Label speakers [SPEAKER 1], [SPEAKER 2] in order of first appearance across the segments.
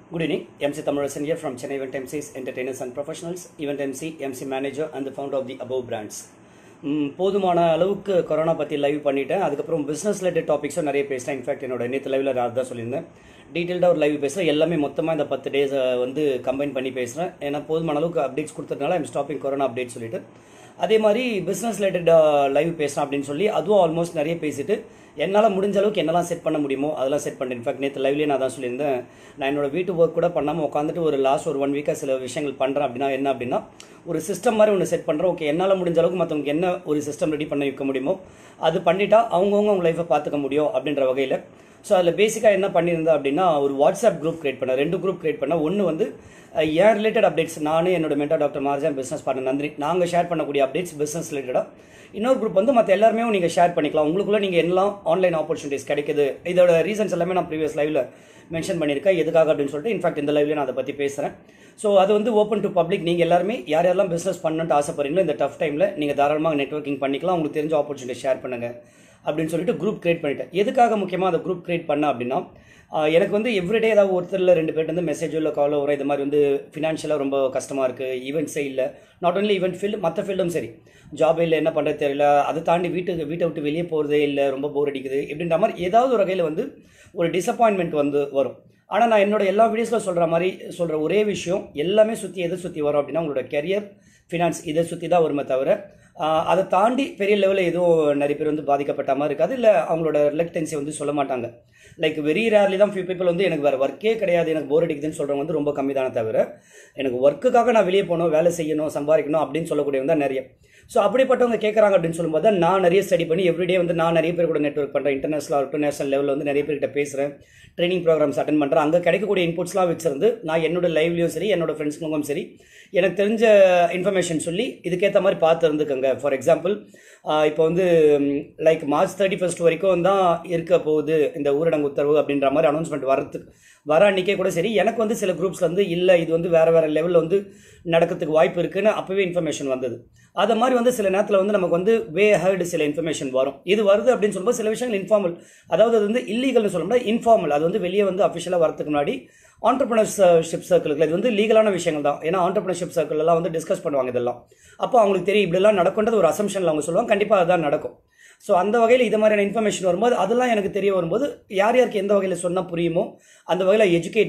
[SPEAKER 1] Good evening. MC Thamarasan here from Chennai Event MCs, Entertainers and Professionals, Event MC, MC Manager and the founder of the above brands. ம், போதுமான அளவுக்கு corona பற்றி live பண்ணிட்டேன் அதுக்கப்புறம் business related டாபிக்ஸும் நிறைய பேசிட்டேன் in fact என்னோட நேற்று லைவில் நான் தான் சொல்லியிருந்தேன் டீட்டெயில்டாக ஒரு லைவ் பேசுகிறேன் எல்லாமே மொத்தமாக இந்த பத்து டேஸ் வந்து கம்பைன் பண்ணி பேசுகிறேன் ஏன்னா போதுமான அளவுக்கு அப்டேட்ஸ் கொடுத்ததுனால ஐம் ஸ்டாப்பிங் கொரோனா அப்டேட் சொல்லிட்டு அதே மாதிரி பிஸ்னஸ் ரிலேட்டட் லைவ் பேசுகிறேன் அப்படின்னு சொல்லி அதுவும் ஆல்மோஸ்ட் நிறைய பேசிட்டு என்னால் முடிஞ்ச அளவுக்கு என்னெல்லாம் செட் பண்ண முடியுமோ அதெல்லாம் செட் பண்ணேன் இன்ஃபேக்ட் நேற்று லைவ்லேயே நான் தான் சொல்லியிருந்தேன் நான் என்னோட வீட்டு ஒர்க் கூட பண்ணாமல் உட்காந்துட்டு ஒரு லாஸ்ட் ஒரு ஒன் வீக்காக சில விஷயங்கள் பண்ணுறேன் அப்படின்னா என்ன அப்படின்னா ஒரு சிஸ்டம் மாதிரி ஒன்று செட் பண்ணுறேன் ஓகே என்னால் முடிஞ்ச அளவுக்கு மற்றவங்க என்ன ஒரு சிஸ்டம் ரெடி பண்ண வைக்க முடியுமோ அது பண்ணிட்டா அவங்கவுங்க அவங்க லைஃப்பை பார்த்துக்க முடியும் அப்படின்ற வகையில் ஸோ அதில் பேசிக்காக என்ன பண்ணியிருந்தேன் அப்படின்னா ஒரு வாட்ஸ்அப் குரூப் கிரியேட் பண்ணேன் ரெண்டு குரூப் கிரியேட் பண்ணேன் ஒன்று வந்து அஹ், என் ரிலேட்டட் அப்டேட்ஸ் நானும் என்னோட mentor doctor Marjan business partner Nandini நாங்கள் ஷேர் பண்ணக்கூடிய அப்டேட்ஸ் பிஸ்னஸ் ரிலேட்டடாக இன்னொரு குரூப் வந்து மற்ற எல்லாருமே நீங்கள் ஷேர் பண்ணிக்கலாம் உங்களுக்குள்ள நீங்கள் எல்லாம் ஆன்லைன் ஆப்பர்ச்சுனிட்டிஸ் கிடைக்குது இதோட ரீசன்ஸ் எல்லாமே நான் ப்ரீவியஸ் லைவ்ல மென்ஷன் பண்ணியிருக்கேன் எதுக்காக அப்படின்னு சொல்லிட்டு இன்ஃபேக்ட் இந்த லைவ்ல நான் அதை பற்றி பேசுகிறேன் ஸோ அது வந்து ஓப்பன் டு பப்ளிக் நீங்கள் எல்லாருமே யார் யாரெல்லாம் பிஸ்னஸ் பண்ணணும்னு ஆசைப்படுறீங்களோ இந்த டஃப் டைமில் நீங்கள் தாராளமாக நெட்வொர்க்கிங் பண்ணிக்கலாம் உங்களுக்கு தெரிஞ்ச ஆப்பர்ச்சுனிட்டி ஷேர் பண்ணுங்க அப்படின்னு சொல்லிட்டு குரூப் கிரியேட் பண்ணிட்டேன் எதுக்காக முக்கியமாக அந்த குரூப் கிரியேட் பண்ண அப்படின்னா ஆஹ் எனக்கு வந்து எவ்ரிடே ஏதாவது ஒருத்தரில் ரெண்டு பேர்ட்டு வந்து மெசேஜோ இல்லை காலோ வரும் இது மாதிரி வந்து ஃபினான்ஷியலாக ரொம்ப கஷ்டமாக இருக்குது ஈவெண்ட்ஸே இல்லை நாட் ஒன்லி ஈவெண்ட் ஃபீல்டு மற்ற ஃபீல்டும் சரி ஜாப் இல்லை என்ன பண்ணுறது தெரியல அதை தாண்டி வீட்டுக்கு வீட்டை விட்டு வெளியே போகிறதே இல்லை ரொம்ப போர் அடிக்குது இப்படின்ற மாதிரி ஏதாவது ஒரு வகையில் வந்து ஒரு டிசப்பாயின்மெண்ட் வந்து வரும் ஆனால் நான் என்னோட எல்லா வீடியோஸில் சொல்கிற மாதிரி சொல்கிற ஒரே விஷயம் எல்லாமே சுற்றி எதை சுற்றி வரும் அப்படின்னா உங்களோட கெரியர் ஃபினான்ஸ் இதை சுற்றி தான் வருமே தவிர ஆஹ் அதை தாண்டி பெரிய லெவலில் எதுவும் நிறைய பேர் வந்து பாதிக்கப்பட்ட மாதிரி இருக்காது இல்லை அவங்களோட ரிலக்டன்சி வந்து சொல்ல மாட்டாங்க லைக் வெரி ரேர்லி தான் ஃபியூ பீப்பிள் வந்து எனக்கு வேறு ஒர்க்கே கிடையாது எனக்கு போர் அடிக்குதுன்னு சொல்கிறவங்க வந்து ரொம்ப கம்மி தானே தவிர எனக்கு ஒர்க்குக்காக நான் வெளியே போகணும் வேலை செய்யணும் சம்பாதிக்கணும் அப்படின்னு சொல்லக்கூடியவங்க தான் நிறைய ஸோ அப்படிப்பட்டவங்க கேட்குறாங்க அப்படின்னு சொல்லும்போது தான் நான் நிறைய ஸ்டடி பண்ணி எவ்ரிடே வந்து நான் நிறைய பேர் கூட நெட்ஒர்க் பண்ணுறேன் இன்டர்நேஷனல் ஆகட்டும் நேஷனல் லெவலில் வந்து நிறைய பேர்கிட்ட பேசுகிறேன் ட்ரைனிங் ப்ரோக்ராம்ஸ் அட்டன் பண்ணுறேன் அங்கே கிடைக்கக்கூடிய இன்புட்ஸ்லாம் வச்சிருந்து நான் என்னோட லைவ்லையும் சரி என்னோட ஃப்ரெண்ட்ஸ்களுக்கும் சரி எனக்கு தெரிஞ்ச இன்ஃபர்மேஷன் சொல்லி இதுக்கேற்ற மாதிரி பார்த்து இருந்துக்கோங்க ஃபார் எக்ஸாம்பிள் இப்போ வந்து லைக் மார்ச் தேர்ட்டி ஃபர்ஸ்ட் வரைக்கும் தான் இருக்க போகுது இந்த ஊரடங்கு உத்தரவு அப்படின்ற மாதிரி அனௌன்ஸ்மெண்ட் வரதுக்கு வர அன்றைக்கே கூட சரி எனக்கு வந்து சில குரூப்ஸ்ல வந்து இல்லை இது வந்து வேறு வேறு லெவலில் வந்து நடக்கிறதுக்கு வாய்ப்பு இருக்குன்னு அப்போவே இன்ஃபர்மேஷன் வந்தது அது மாதிரி வந்து சில நேரத்தில் வந்து நமக்கு வந்து வே ஹர்டு சில இன்ஃபர்மேஷன் வரும் இது வருது அப்படின்னு சொல்லும்போது சில விஷயங்கள் இன்ஃபார்மல் அதாவது அது வந்து இல்லீகல்னு சொல்ல முடியாது இன்ஃபார்மல் அது வந்து வெளியே வந்து அஃபிஷியலாக வரதுக்கு முன்னாடி ஆண்டர்பிரினர்ஷிப் சர்க்கிளுக்கு இது வந்து லீகலான விஷயங்கள் தான் ஏன்னா ஆண்டர்பிரினர்ஷிப் சர்க்கிள் எல்லாம் வந்து டிஸ்கஸ் பண்ணுவாங்க இதெல்லாம் அப்போ அவங்களுக்கு தெரியும் இப்படிலாம் நடக்குன்றது ஒரு அசம்ஷனில் அவங்க சொல்லுவாங்க கண்டிப்பாக அதுதான் நடக்கும் ஸோ அந்த வகையில் இது மாதிரியான இன்ஃபர்மேஷன் வரும்போது அதெல்லாம் எனக்கு தெரிய வரும்போது யார் யாருக்கு எந்த வகையில் சொன்னால் புரியுமோ அந்த வகையில் எஜுகேட்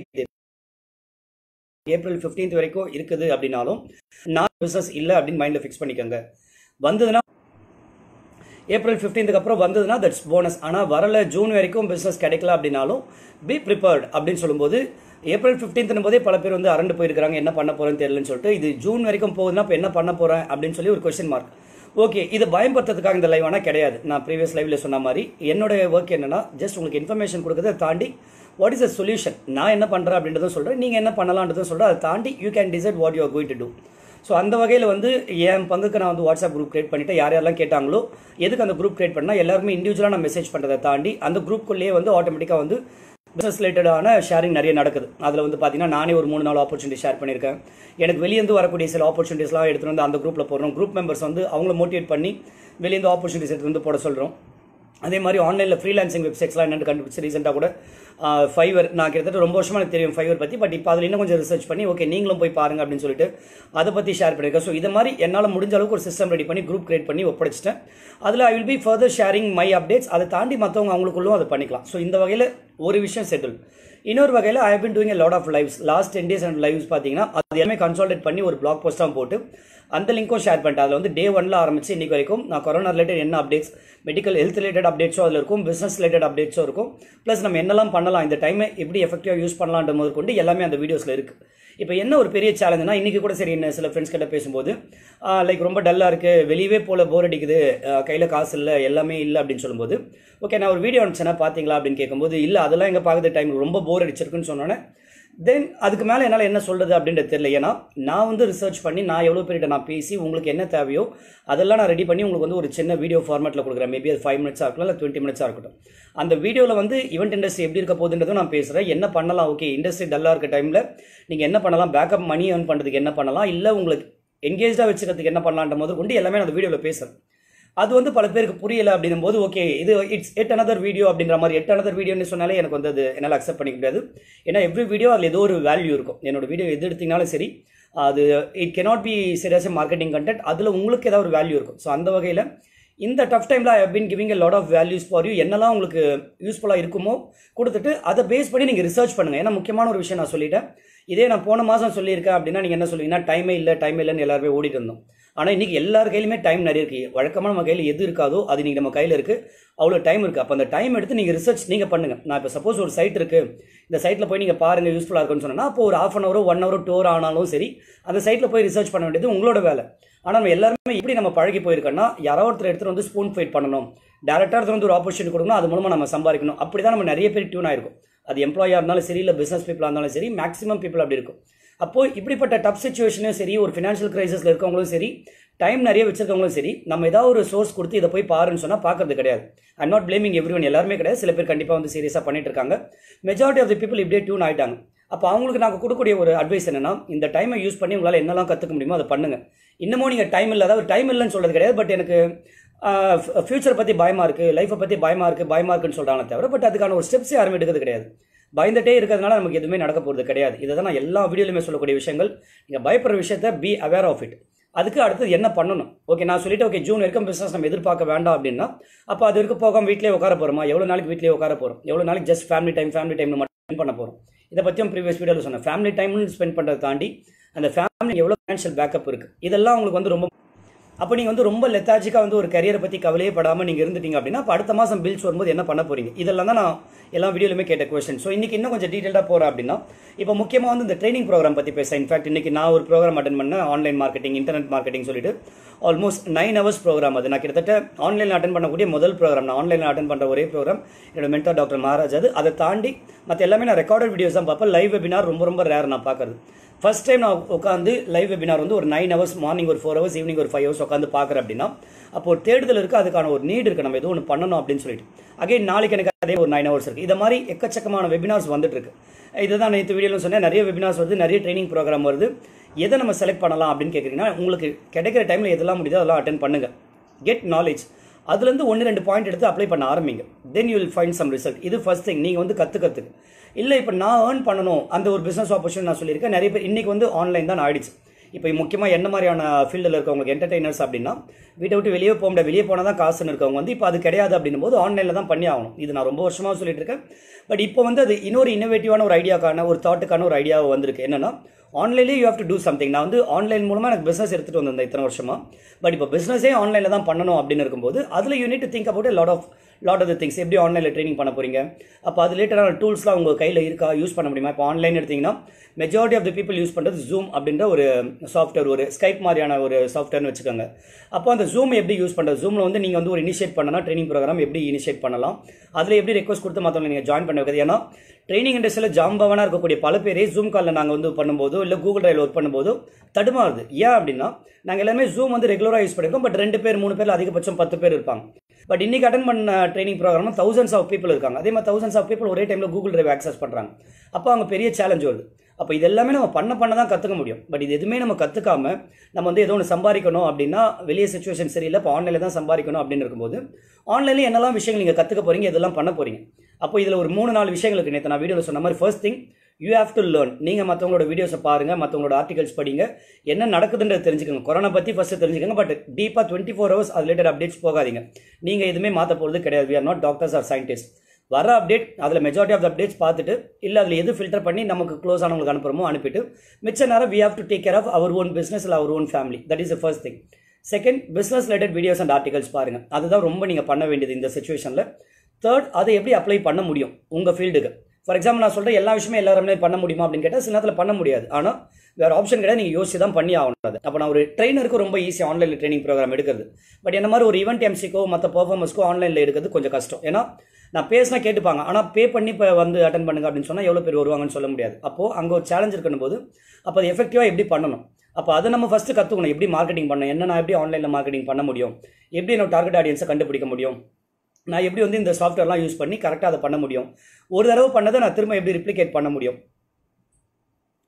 [SPEAKER 1] ஏப்ரல் 15th வரைக்கும் இருக்குது அப்படின்னாலும் நான் பிஸ்னஸ் இல்லை அப்படின்னு மைண்டில் ஃபிக்ஸ் பண்ணிக்கோங்க வந்ததுன்னா ஏப்ரல் 15க்கு அப்புறம் வந்ததுன்னா தட்ஸ் போனஸ் ஆனால் வரல ஜூன் வரைக்கும் பிஸ்னஸ் கிடைக்கல அப்படின்னாலும் பி ப்ரிப்பேர்ட் அப்படின்னு சொல்லும்போது ஏப்ரல் 15th போதே பல பேர் வந்து அரண்டு போயிருக்காங்க என்ன பண்ண போறேன்னு தெரியலன்னு சொல்லிட்டு இது ஜூன் வரைக்கும் போகுதுன்னா இப்போ என்ன பண்ண போறேன் அப்படின்னு சொல்லி ஒரு கொஸ்டின் மார்க் ஓகே இது பயன்படுத்துறதுக்காக இந்த லைவ் ஆனால் கிடையாது நான் ப்ரீவியஸ் லைவ்ல சொன்ன மாதிரி என்னோட ஒர்க் என்னன்னா ஜஸ்ட் உங்களுக்கு இன்ஃபர்மேஷன் கொடுக்கறதை தாண்டி வாட் இஸ் அ சொல்யூஷன் நான் என்ன பண்ணுறேன் அப்படின்றதும் சொல்கிறேன் நீங்கள் என்ன பண்ணலான்றதும் சொல்கிறேன் அதை தாண்டி you can decide what you are going to do so அந்த வகையில் வந்து என் பங்குக்கு நான் வந்து வாட்ஸ்அப் குரூப் கிரியேட் பண்ணிட்டு யார் யாரெல்லாம் கேட்டாங்களோ எதுக்கு அந்த குரூப் கிரியேட் பண்ணால் எல்லாருமே இண்டிவிஜுவலாக நான் மெசேஜ் பண்ணுறதை தாண்டி அந்த குரூப்புக்குள்ளேயே வந்து ஆட்டோமேட்டிக்காக வந்து பிஸ்னஸ் ரிலேட்டடான ஷேரிங் நிறைய நடக்குது அதில் வந்து பார்த்தீங்கன்னா நானே ஒரு மூணு நாலு ஆப்பர்ச்சுனிட்டி ஷேர் பண்ணியிருக்கேன் எனக்கு வெளியேந்து வரக்கூடிய சில ஆப்பர்ச்சுனிட்டிஸ்லாம் எடுத்துகிட்டு வந்து அந்த குரூப்பில் போடுறோம் குரூப் மெம்பர்ஸ் வந்து அவங்கள மோட்டிவேட் பண்ணி வெளியேந்து ஆப்பர்ச்சுனிட்டிஸ் எடுத்து வந்து போட சொல்கிறோம் அதே மாதிரி ஆன்லைனில் ஃப்ரீலான்சிங் வெப்சைட்ஸ்லாம் என்னென்னு கண்டுபிடிச்சு ரீசெண்டாக கூட ஃபைவர் நான் கிட்டத்தட்ட ரொம்ப வருஷமா எனக்கு தெரியும் ஃபைவர் பற்றி பட் இப்போ அதில் இன்னும் கொஞ்சம் ரிசர்ச் பண்ணி ஓகே நீங்களும் போய் பாருங்க அப்படின்னு சொல்லிட்டு அதை பற்றி ஷேர் பண்ணியிருக்கேன் ஸோ இது மாதிரி என்னால் முடிஞ்ச அளவுக்கு ஒரு சிஸ்டம் ரெடி பண்ணி குரூப் கிரியேட் பண்ணி ஒப்படைச்சிட்டேன் அதில் I will be further sharing my updates அதை தாண்டி மற்றவங்க அவங்களுக்குள்ளும் அதை பண்ணிக்கலாம் ஸோ இந்த வகையில் ஒரு விஷயம் செட்டில் இன்னொரு வகையில் I been doing lot of lives last ten days and lives பார்த்தீங்கன்னா அது எல்லாமே கன்சால்டேட் பண்ணி ஒரு பிளாக் போஸ்ட்டாக போட்டு அந்த லிங்க்கும் ஷேர் பண்ணிட்டேன் அதில் வந்து டே ஒன்ல ஆரம்பிச்சு இன்னைக்கு வரைக்கும் நான் கொரோனா ரிலேட்டட் என்ன அப்டேட்ஸ் மெடிக்கல் ஹெல்த் ரிலேட்டட் அப்டேட்ஸும் அதில் இருக்கும் பிஸ்னஸ் ரிலேட்டட் அப்டேட்ஸும் இருக்கும் ப்ளஸ் நம்ம என்னெல்லாம் பண்ணலாம் இந்த டைமை எப்படி எஃபெக்டிவாக யூஸ் பண்ணலான்ற முதல் கொண்டு எல்லாமே அந்த வீடியோஸில் இருக்குது இப்போ என்ன ஒரு பெரிய சேலஞ்சுனா இன்றைக்கி கூட சரி என்ன சில ஃப்ரெண்ட்ஸ் கிட்ட பேசும்போது லைக் ரொம்ப டல்லாக இருக்குது வெளியவே போல போர் அடிக்குது கையில் காசு இல்லை எல்லாமே இல்லை அப்படின்னு சொல்லும்போது ஓகே நான் ஒரு வீடியோ அனுப்பிச்சேன்னா பார்த்தீங்களா அப்படின்னு கேட்கும்போது இல்லை அதெல்லாம் எங்கே பார்க்குற டைம் ரொம்ப போர் அடிச்சிருக்குன்னு சொன்னோன்னே தென் அதுக்கு மேலே என்னால் என்ன சொல்கிறது அப்படின்றது தெரியல ஏன்னா நான் வந்து ரிசர்ச் பண்ணி நான் எவ்வளோ பேர்கிட்ட நான் பேசி உங்களுக்கு என்ன தேவையோ அதெல்லாம் நான் ரெடி பண்ணி உங்களுக்கு வந்து ஒரு சின்ன வீடியோ ஃபார்மேட்டில் கொடுக்குறேன் மேபி அது ஃபைவ் மினிட்ஸாக இருக்கலாம் இல்லை டுவெண்ட்டி மினிட்ஸாக இருக்கட்டும் அந்த வீடியோவில் வந்து ஈவெண்ட் இண்டஸ்ட்ரி எப்படி இருக்க போகுதுன்றதும் நான் பேசுகிறேன் என்ன பண்ணலாம் ஓகே இண்டஸ்ட்ரி டல்லாக இருக்க டைமில் நீங்கள் என்ன பண்ணலாம் பேக்கப் மணி ஏர்ன் பண்ணுறதுக்கு என்ன பண்ணலாம் இல்லை உங்களுக்கு என்கேஜாக வச்சுக்கிறதுக்கு என்ன பண்ணலான்ற முதல் கொண்டு எல்லாமே நான் அந்த வீடியோவில் பேசுகிறேன் அது வந்து பல பேருக்கு புரியல அப்படின்னும் போது ஓகே இது இட்ஸ் எட் another வீடியோ அப்படின்ற மாதிரி எட் another வீடியோன்னு சொன்னாலே எனக்கு வந்து அது என்னால் அக்செப்ட் பண்ணிக்க முடியாது ஏன்னா எவ்ரி வீடியோ அதில் ஏதோ ஒரு வேல்யூ இருக்கும் என்னோட வீடியோ எது எடுத்தீங்கனாலும் சரி அது it cannot be serious marketing content அதில் உங்களுக்கு ஏதாவது ஒரு வேல்யூ இருக்கும் ஸோ அந்த வகையில் இந்த டஃப் டைமில் I been giving a lot of values for you என்னெல்லாம் உங்களுக்கு யூஸ்ஃபுல்லாக இருக்குமோ கொடுத்துட்டு அதை பேஸ் பண்ணி நீங்கள் ரிசர்ச் பண்ணுங்கள் ஏன்னா முக்கியமான ஒரு விஷயம் நான் சொல்லிட்டேன் இதே நான் போன மாதம் சொல்லியிருக்கேன் அப்படின்னா நீங்கள் என்ன சொல்லுவீங்கன்னா டைமே இல்லை டைமே இல்லைன்னு எல்லாருமே ஓடிட்டு இருந்தோம் ஆனால் இன்றைக்கி எல்லார் கையிலுமே டைம் நிறைய இருக்குது வழக்கமாக நம்ம கையில் எது இருக்காதோ அது நீங்கள் நம்ம கையில் இருக்குது அவ்வளோ டைம் இருக்குது அப்போ அந்த டைம் எடுத்து நீங்கள் ரிசர்ச் நீங்கள் பண்ணுங்கள் நான் இப்போ சப்போஸ் ஒரு சைட் இருக்குது இந்த சைட்டில் போய் நீங்கள் பாருங்கள் யூஸ்ஃபுல்லாக இருக்குன்னு சொன்னால் அப்போ ஒரு ஆஃப் அன் ஹவரோ ஒன் ஹவரோ டூர் ஆனாலும் சரி அந்த சைட்டில் போய் ரிசர்ச் பண்ண வேண்டியது உங்களோட வேலை ஆனால் நம்ம எல்லாருமே எப்படி நம்ம பழகி போயிருக்கோம்னா யாரோ ஒருத்தர் எடுத்துகிட்டு வந்து ஸ்பூன் ஃபைட் பண்ணணும் டேரக்டாக எடுத்துகிட்டு வந்து ஒரு ஆப்பர்ச்சுனிட்டி கொடுக்கணும் அது மூலமாக நம்ம சம்பாதிக்கணும் அப்படி தான் நம்ம நிறைய பேர் டியூன் ஆயிருக்கும் அது எம்ப்ளாயாக இருந்தாலும் சரி இல்லை பிஸ்னஸ் பீப்புளாக இருந்தாலும் சரி மேக்ஸிமம் பீப்புள் அப்படி இருக்கும் அப்போது இப்படிப்பட்ட டஃப் சுச்சுவேஷனும் சரி ஒரு ஃபினான்ஷியல் கிரைசிஸில் இருக்கவங்களும் சரி டைம் நிறைய வச்சிருக்கவங்களும் சரி நம்ம ஏதாவது ஒரு சோர்ஸ் கொடுத்து இதை போய் பாருன்னு சொன்னால் பார்க்கறது கிடையாது I'm not blaming everyone எல்லாருமே கிடையாது சில பேர் கண்டிப்பாக வந்து சீரியஸாக பண்ணிட்டு இருக்காங்க மெஜாரிட்டி ஆஃப் தி பீப்புள் இப்படியே டியூன் ஆயிட்டாங்க அப்போ அவங்களுக்கு நாங்கள் கொடுக்கக்கூடிய ஒரு அட்வைஸ் என்னன்னா இந்த டைமை யூஸ் பண்ணி உங்களால் என்னெல்லாம் கற்றுக்க முடியுமோ அதை பண்ணுங்க இன்னமும் நீங்கள் டைம் இல்லை அதாவது டைம் இல்லைன்னு சொல்றது கிடையாது பட் எனக்கு ஃபியூச்சர் பற்றி பயமாக இருக்குது லைஃப்பை பற்றி பயமாக இருக்குது பயமாக இருக்குன்னு சொல்கிறாங்க தவிர பட் அதுக்கான ஒரு ஸ்டெப்ஸ் யாருமே எடுக்கிறது கிடையாது பயந்துட்டே இருக்கிறதுனால நமக்கு எதுவுமே நடக்க போகிறது கிடையாது இதை தான் நான் எல்லா வீடியோலையுமே சொல்லக்கூடிய விஷயங்கள் நீங்கள் பயப்படுற விஷயத்த பி அவேர் ஆஃப் இட் அதுக்கு அடுத்தது என்ன பண்ணணும் ஓகே நான் சொல்லிட்டு ஓகே ஜூன் வரைக்கும் பிஸ்னஸ் நம்ம எதிர்பார்க்க வேண்டாம் அப்படின்னா அப்போ அது வரைக்கும் போகாமல் வீட்டிலே உட்கார போகிறோமா எவ்வளோ நாளைக்கு வீட்டிலே உட்கார போகிறோம் எவ்வளோ நாளைக்கு just family time family time மட்டும் பண்ண போகிறோம் இதை பற்றியும் ப்ரீவியஸ் வீடியோவில் சொன்னேன் ஃபேமிலி டைம்னு ஸ்பெண்ட் பண்ணுறதை தாண்டி அந்த ஃபேமிலி எவ்வளோ ஃபினான்ஷியல் பேக்கப் இருக்குது இதெல்லாம் உங்களுக்கு வந்து ரொம்ப அப்போ நீங்கள் வந்து ரொம்ப லெத்தாஜிக்காக வந்து ஒரு கரியரை பற்றி கவலையே படாமல் நீங்கள் இருந்துட்டீங்க அப்படின்னா அப்போ அடுத்த மாதம் பில்ஸ் வரும்போது என்ன பண்ண போறீங்க இதெல்லாம் தான் நான் எல்லா வீடியோலுமே கேட்ட கொஸ்டின் ஸோ இன்றைக்கி இன்னும் கொஞ்சம் டீட்டெயிலாக போகிறேன் அப்படின்னா இப்போ முக்கியமாக வந்து இந்த ட்ரைனிங் ப்ரோக்ராம் பற்றி பேச இன்ஃபேக்ட் இன்றைக்கி நான் ஒரு ப்ரோக்ராம் அட்டன் பண்ணேன் ஆன்லைன் மார்க்கெட்டிங் இன்டர்நெட் மார்க்கெட்டிங் சொல்லிட்டு ஆல்மோஸ்ட் நைன் ஹவர்ஸ் ப்ரோக்ராம் அது நான் கிட்டத்தட்ட ஆன்லைனில் அட்டன் பண்ணக்கூடிய முதல் ப்ரோக்ராம் நான் ஆன்லைனில் அட்டன் பண்ணுற ஒரே ப்ரோக்ராம் என்னோட மென்டர் டாக்டர் மகாராஜ் அது அதை தாண்டி மற்ற எல்லாமே நான் ரெக்கார்டட் வீடியோஸ் தான் பார்ப்பேன் லைவ் வெபினார் ரொம்ப ரொம்ப ரேர் நான் பார்க்குறது ஃபர்ஸ்ட் டைம் நான் உட்காந்து லைவ் வெபினார் வந்து ஒரு நைன் ஹவர்ஸ் மார்னிங் ஒரு ஃபோர் ஹவர்ஸ் ஈவினிங் ஒரு ஃபைவ் ஹவர்ஸ் உட்காந்து பார்க்குறேன் அப்படின்னா அப்போ ஒரு தேடுதல் இருக்குது அதுக்கான ஒரு நீட் இருக்குது நம்ம ஏதோ ஒன்று பண்ணணும் அப்படின்னு சொல்லிட்டு அகைன் நாளைக்கு எனக்கு அதே ஒரு நைன் ஹவர்ஸ் இருக்குது இதை மாதிரி எக்கச்சக்கமான வெபினார்ஸ் வந்துட்டு இருக்கு இதுதான் நேற்று வீடியோவில் சொன்னேன் நிறைய வெபினார்ஸ் வருது நிறைய ட்ரைனிங் ப்ரோக்ராம் வருது எதை நம்ம செலக்ட் பண்ணலாம் அப்படின்னு கேட்குறீங்கன்னா உங்களுக்கு கிடைக்கிற டைமில் எதெல்லாம் முடியுதோ அதெல்லாம் அட்டன் பண்ணுங்க கெட் நாலேஜ் அதுலேருந்து ஒன்று ரெண்டு பாயிண்ட் எடுத்து அப்ளை பண்ண ஆரம்பிங்க then you will find some result இது ஃபர்ஸ்ட் திங் நீங்கள் வந்து கற்றுக்கிறதுக்கு இல்லை இப்போ நான் ஏர்ன் பண்ணணும் அந்த ஒரு பிஸ்னஸ் ஆப்பர்ச்சுனிட்டி நான் சொல்லியிருக்கேன் நிறைய பேர் இன்றைக்கி வந்து ஆன்லைன் தான் ஆயிடுச்சு இப்போ முக்கியமாக என்ன மாதிரியான ஃபீல்டில் இருக்கவங்களுக்கு என்டர்டைனர்ஸ் அப்படின்னா வீட்டை விட்டு வெளியே போக முடியாது வெளியே போனால் தான் காசுன்னு இருக்கவங்க வந்து இப்போ அது கிடையாது அப்படின்னும் போது ஆன்லைனில் தான் பண்ணி ஆகணும் இது நான் ரொம்ப வருஷமாக சொல்லிட்டு இருக்கேன் பட் இப்போ வந்து அது இன்னொரு இன்னோவேட்டிவான ஒரு ஐடியாக்கான ஒரு தாட்டுக்கான ஒரு ஐடியாவை வந்திருக்கு என்னன்னா ஆன்லைன்லேயே you have to do something நான் வந்து ஆன்லைன் மூலமாக எனக்கு பிஸ்னஸ் எடுத்துகிட்டு வந்திருந்தேன் இத்தனை வருஷமா பட் இப்போ பிஸ்னஸே ஆன்லைனில் தான் பண்ணணும் அப்படின்னு இருக்கும்போது அதில் you need to think about lot of lot of things எப்படி ஆன்லைனில் ட்ரைனிங் பண்ண போறீங்க அப்போ அது ரிலேட்டடான டூல்ஸ்லாம் உங்கள் கையில் இருக்கா யூஸ் பண்ண முடியுமா இப்போ ஆன்லைன் எடுத்தீங்கன்னா majority of the people use பண்ணுறது ஜூம் அப்படின்ற ஒரு சாஃப்ட்வேர் ஒரு ஸ்கைப் மாதிரியான ஒரு சாஃப்ட்வேர்னு வச்சுக்கோங்க அப்போ அந்த ஜூம் எப்படி யூஸ் பண்ணுறது ஜூமில் வந்து நீங்கள் வந்து ஒரு இனிஷியேட் பண்ணனா ட்ரைனிங் ப்ரோக்ராம் எப்படி இனிஷியேட் பண்ணலாம் அதில் எப்படி ரெக்வஸ்ட் கொடுத்து மற்றவங்க நீங்கள் ஜாயின் பண்ண வைக்கிறது ஏன்னா ட்ரைனிங் இண்டஸ்ட்ரியில் ஜாம்பவனாக இருக்கக்கூடிய பல பேரே ஜூம் காலில் நாங்கள் வந்து பண்ணும்போதோ இல்லை கூகுள் டிரைவில் ஒர்க் பண்ணும்போதோ தடுமாறுது ஏன் அப்படின்னா நாங்கள் எல்லாமே ஜூம் வந்து ரெகுலராக யூஸ் பண்ணிருக்கோம் பட் ரெண்டு பேர் மூணு பேர் அதிகபட்சம் பத்து பேர் இருப்பாங்க பட் இன்னைக்கு அட்டன் பண்ண training programme thousands of people இருக்காங்க அதே மாதிரி தௌசண்ட்ஸ் ஆஃப் பீப்பிள் ஒரே டைமில் கூகுள் டிரைவ் ஆக்சஸ் பண்ணுறாங்க அப்போ அங்கே பெரிய சேலஞ்ச் வருது அப்போ இது எல்லாமே நம்ம பண்ண பண்ண தான் கற்றுக்க முடியும் பட் இது எதுவுமே நம்ம கற்றுக்காம நம்ம வந்து ஏதோ ஒன்று சம்பாதிக்கணும் அப்படின்னா வெளியே சுச்சுவேஷன் சரியில்லை இப்போ ஆன்லைனில் தான் சம்பாதிக்கணும் அப்படின்னு இருக்கும்போது ஆன்லைனில் என்னெல்லாம் விஷயங்கள் நீங்கள் கற்றுக்க போகிறீங்க இதெல்லாம் பண்ண போகிறீங்க அப்போ இதில் ஒரு மூணு நாலு விஷயங்கள் இருக்குது நேற்று நான் வீடியோவில் சொன்ன மாதிரி first thing you have to learn நீங்கள் மற்றவங்களோட வீடியோஸை பாருங்கள் மற்றவங்களோட ஆர்டிகல்ஸ் படிங்க என்ன நடக்குதுன்றது தெரிஞ்சுக்கோங்க கொரோனா பற்றி ஃபஸ்ட்டு தெரிஞ்சுக்கோங்க பட் டீப்பாக டுவெண்ட்டி ஃபோர் ஹவர்ஸ் அது ரிலேட்டட் அப்டேட்ஸ் போகாதீங்க நீங்கள் எதுவுமே மாற்ற போகிறது கிடையாது we are not doctors or scientist வர அப்டேட் அதில் மெஜாரிட்டி ஆஃப் த அப்டேட்ஸ் பார்த்துட்டு இல்லை அதில் எது ஃபில்டர் பண்ணி நமக்கு க்ளோஸ் ஆனவங்களுக்கு அனுப்புறமோ அனுப்பிட்டு மிச்ச நேரம் we have to take care of our own business இல்லை our own family that is the first thing second business related videos and articles பாருங்கள் அதுதான் ரொம்ப நீங்கள் பண்ண வேண்டியது இந்த சுச்சுவேஷனில் தேர்ட் அதை எப்படி அப்ளை பண்ண முடியும் உங்கள் ஃபீல்டுக்கு ஃபார் எக்ஸாம்பிள் நான் சொல்கிறேன் எல்லா விஷயமே எல்லாருமே பண்ண முடியுமா அப்படின்னு கேட்டால் சில நேரத்தில் பண்ண முடியாது ஆனால் வேறு ஆப்ஷன் கிடையாது நீங்கள் யோசிச்சு தான் பண்ணி ஆகணும் அது அப்போ நான் ஒரு ட்ரெயினருக்கு ரொம்ப ஈஸி ஆன்லைனில் ட்ரைனிங் ப்ரோக்ராம் எடுக்கிறது பட் என்ன மாதிரி ஒரு ஈவெண்ட் எம்சிக்கோ மற்ற பர்ஃபார்மன்ஸ்க்கோ ஆன்லைனில் எடுக்கிறது கொஞ்சம் கஷ்டம் ஏன்னா நான் பேசினா கேட்டுப்பாங்க ஆனால் பே பண்ணி இப்போ வந்து அட்டன் பண்ணுங்க அப்படின்னு சொன்னால் எவ்வளோ பேர் வருவாங்கன்னு சொல்ல முடியாது அப்போது அங்கே ஒரு சேலஞ்ச் இருக்கணும் போது அப்போ அது எஃபெக்டிவாக எப்படி பண்ணணும் அப்போ அதை நம்ம ஃபஸ்ட்டு கற்றுக்கணும் எப்படி மார்க்கெட்டிங் பண்ணணும் என்ன நான் எப்படி ஆன்லைனில் மார்க்கெட்டிங் பண்ண முடியும் எப்படி என்னோட டார்கெட் ஆடியன்ஸை கண்டுபிடிக்க முடியும் நான் எப்படி வந்து இந்த சாஃப்ட்வேர்லாம் யூஸ் பண்ணி கரெக்டாக அதை பண்ண முடியும் ஒரு தடவை பண்ணதை நான் திரும்ப எப்படி ரிப்ளிகேட் பண்ண முடியும்